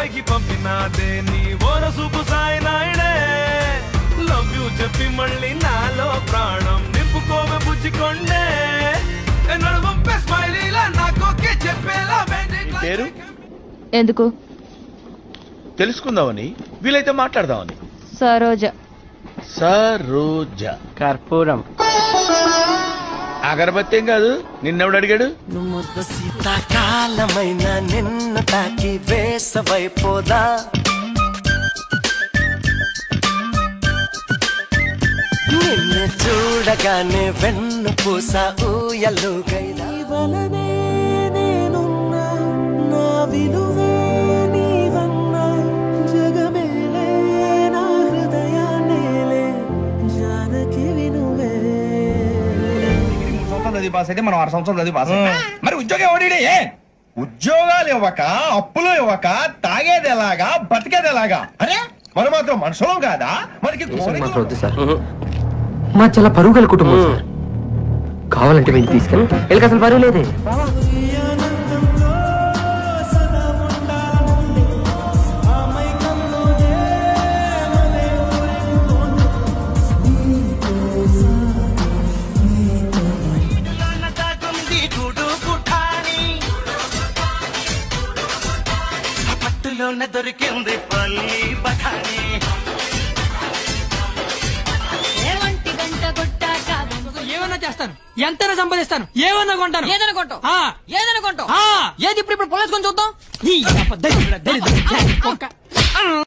పైకి పంపినాదే నీ ఓర సూపు సాయి నాయుడే లవ్ యూ చెప్పి మళ్ళీ నాలో ప్రాణం నింపుకోవే బుజ్జికొండే ఏ నడువంపే స్మైలీలా నాకొకే చెప్పేలా పేరు ఎందుకు తెలుసుకుందామని వీలైతే మాట్లాడదామని సరోజ సరోజ కర్పూరం అగరబత్తి ఏం కాదు నిన్నెవడు అడిగాడు ముద్దు శీతాకాలమైన నిన్ను తాకి వేసవైపోదా నిన్ను చూడగానే వెన్ను పూస ఊయలుగైనా వలనే నేనున్నా నా విలువే నీవన్నా జగమేలే నా హృదయాన్నేలే జానకి వినువే సంవత్సరాలు చదివి పాస్ అయితే మనం ఆరు సంవత్సరాలు చదివి పాస్ అయ్యాం. మరి ఉద్యోగం ఎవడి ఏ ఉద్యోగాలు ఇవ్వక అప్పులు ఇవ్వక తాగేది ఎలాగా బతికేది ఎలాగా అరే మనం మాత్రం మనుషులం కాదా మనకి కోరికలు- వద్దు సార్ మా చాలా పరువు గల కుటుంబం సార్ కావాలంటే వెళ్ళి తీసుకెళ్ళి వీళ్ళకి అసలు పరువు లేదే పట్టులోన దొరికింది పల్లి బఠానీ ఏమన్నా చేస్తాను ఎంతైనా సంపాదిస్తాను ఏమన్నా కొంటాను ఏదైనా కొంటావు ఏదైనా కొంటావు ఏది ఇప్పుడు ఇప్పుడు పొలేసుకొని చూద్దాం ఈ అబ్బ దరిద్రుడా, దరిద్రుడా, ఒక్క